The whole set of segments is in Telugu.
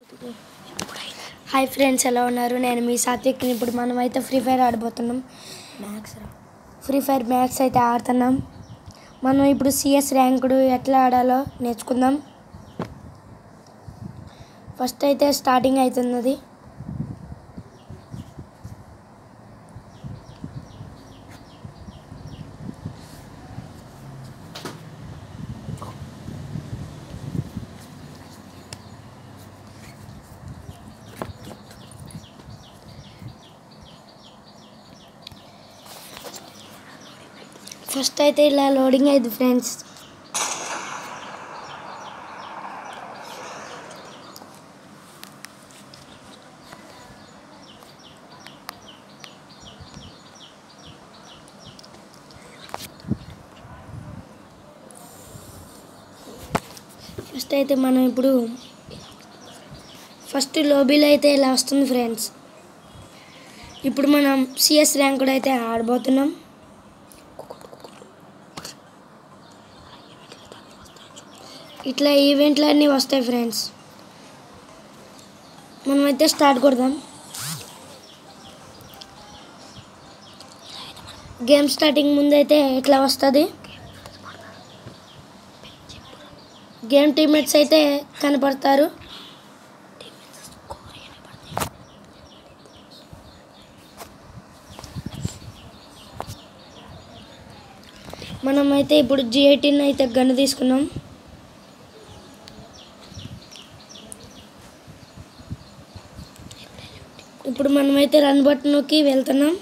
హాయ్ ఫ్రెండ్స్ ఎలా ఉన్నారు నేను మీ సాత్విక్ ఇప్పుడు మనం అయితే ఫ్రీ ఫైర్ ఆడబోతున్నాం మ్యాక్స్ రా ఫ్రీ ఫైర్ మ్యాక్స్ అయితే ఆడుతున్నాం మనం ఇప్పుడు సిఎస్ ర్యాంకుడు ఎట్లా ఆడాలో నేర్చుకుందాం ఫస్ట్ అయితే స్టార్టింగ్ అవుతున్నది ఫస్ట్ అయితే ఇలా లోడింగ్ అయింది ఫ్రెండ్స్ ఫస్ట్ అయితే మనం ఇప్పుడు ఫస్ట్ లోబీలో అయితే ఇలా వస్తుంది ఫ్రెండ్స్ ఇప్పుడు మనం సిఎస్ ర్యాంక్ కూడా అయితే ఆడబోతున్నాం ఇట్లా ఈవెంట్లు అన్నీ వస్తాయి ఫ్రెండ్స్ మనమైతే స్టార్ట్ కొడదాం గేమ్ స్టార్టింగ్ ముందు అయితే ఇట్లా వస్తుంది గేమ్ టీమ్మేట్స్ అయితే కనపడతారు మనమైతే ఇప్పుడు జీ ఎయిటీన్ అయితే గన్ను తీసుకున్నాం ఇప్పుడు మనమైతే రన్ బటన్కి వెళ్తున్నాం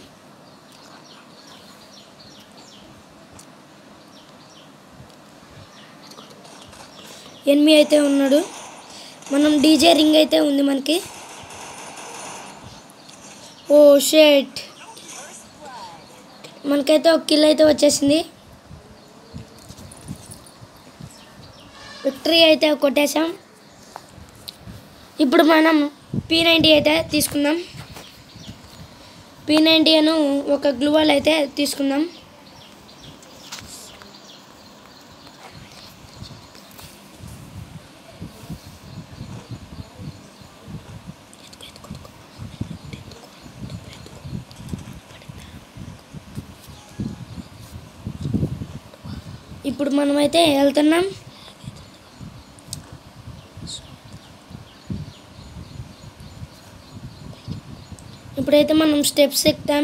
ఎనిమిది అయితే ఉన్నాడు మనం డీజే రింగ్ అయితే ఉంది మనకి ఓ షేట్ మనకైతే ఒక కిల్ అయితే వచ్చేసింది విక్టరీ అయితే కొట్టేశాం ఇప్పుడు మనం పీ నైంటీ అయితే తీసుకుందాం పీ నైంటీ అను ఒక గ్లూవాల్ అయితే తీసుకుందాం ఇప్పుడు మనమైతే వెళ్తున్నాం ఇప్పుడైతే మనం స్టెప్స్ ఎక్కుతాం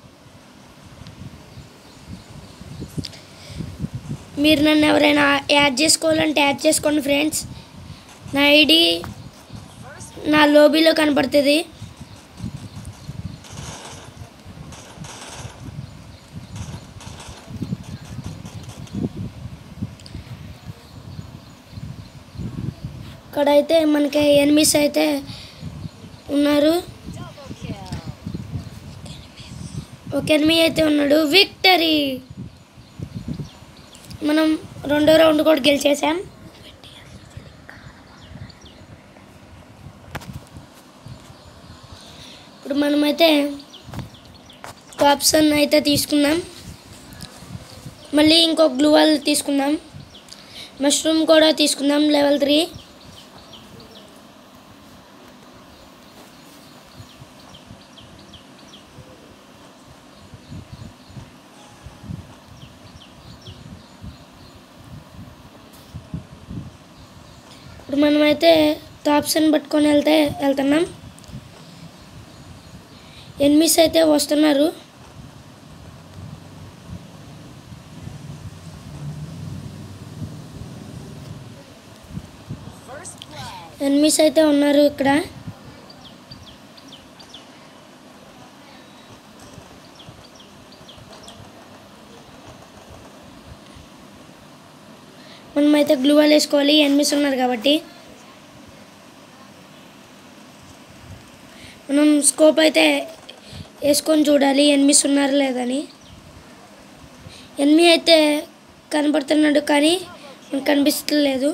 మీరు నన్ను ఎవరైనా యాడ్ చేసుకోవాలంటే యాడ్ చేసుకోండి ఫ్రెండ్స్ నా ఐడి నా లోబీలో కనపడుతుంది ఇక్కడైతే మనకి ఎనిమిస్ అయితే ఉన్నారు ఒక ఎనిమిది అయితే ఉన్నాడు విక్టరీ మనం రెండో రౌండ్ కూడా గెలిచేసాం ఇప్పుడు మనమైతే కాప్సన్ అయితే తీసుకుందాం మళ్ళీ ఇంకొక గ్లూవాల్ తీసుకుందాం మష్రూమ్ కూడా తీసుకుందాం లెవెల్ త్రీ ఇప్పుడు మనమైతే టాప్స్ని పట్టుకొని వెళ్తే వెళ్తున్నాం ఎనిమిస్ అయితే వస్తున్నారు ఎనిమిస్ అయితే ఉన్నారు ఇక్కడ మనమైతే గ్లూవాల్ వేసుకోవాలి ఎనిమిస్ ఉన్నారు కాబట్టి మనం స్కోప్ అయితే వేసుకొని చూడాలి ఎనిమిస్ ఉన్నారు లేదని ఎనిమిది అయితే కనపడుతున్నాడు కానీ మనకు కనిపిస్తలేదు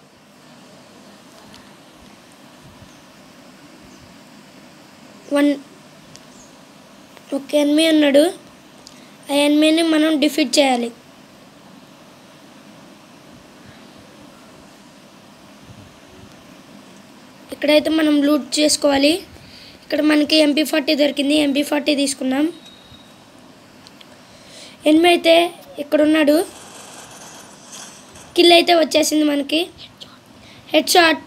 వన్ ఒక ఎనిమిది ఉన్నాడు ఆ ఎనిమిదిని మనం డిఫీట్ చేయాలి ఇక్కడైతే మనం లూట్ చేసుకోవాలి ఇక్కడ మనకి ఎంపీ ఫార్టీ దొరికింది ఎంపీ ఫార్టీ తీసుకున్నాం ఎనిమి అయితే ఇక్కడ ఉన్నాడు కిల్ అయితే వచ్చేసింది మనకి హెడ్ షాట్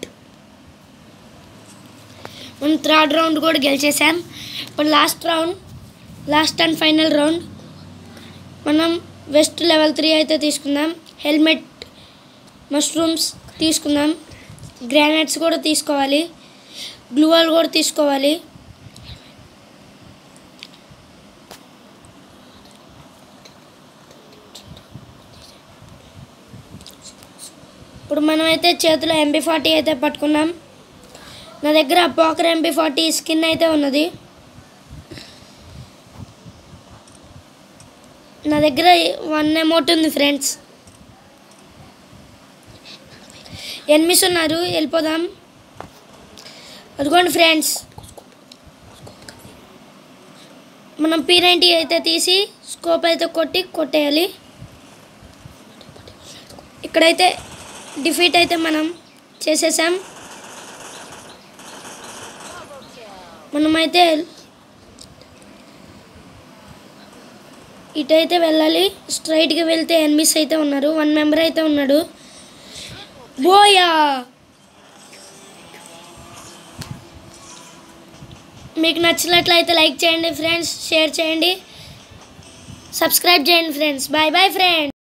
మనం థర్డ్ రౌండ్ కూడా గెలిచేసాం ఇప్పుడు last round last and final round మనం వెస్ట్ లెవెల్ త్రీ అయితే తీసుకుందాం హెల్మెట్ మష్రూమ్స్ తీసుకుందాం గ్రానైట్స్ కూడా తీసుకోవాలి గ్లూవాల్ కూడా తీసుకోవాలి ఇప్పుడు మనం అయితే చేతిలో ఎంబీ ఫార్టీ అయితే పట్టుకున్నాం నా దగ్గర పాకర్ ఎంబీ ఫార్టీ స్కిన్ అయితే ఉన్నది నా దగ్గర వన్ అమౌంట్ ఉంది ఫ్రెండ్స్ ఎనిమిస్ ఉన్నారు వెళ్ళిపోదాం అదిగోండి ఫ్రెండ్స్ మనం పీ నైంటీ అయితే తీసి స్కోప్ అయితే కొట్టి కొట్టేయాలి ఇక్కడైతే డిఫీట్ అయితే మనం చేసేసాం మనమైతే ఇటైతే వెళ్ళాలి స్ట్రైట్గా వెళ్తే ఎనిమిస్ అయితే ఉన్నారు వన్ మెంబర్ అయితే ఉన్నాడు బోయా మీకు నచ్చినట్లయితే లైక్ చేయండి ఫ్రెండ్స్ షేర్ చేయండి సబ్స్క్రైబ్ చేయండి ఫ్రెండ్స్ బాయ్ బాయ్ ఫ్రెండ్స్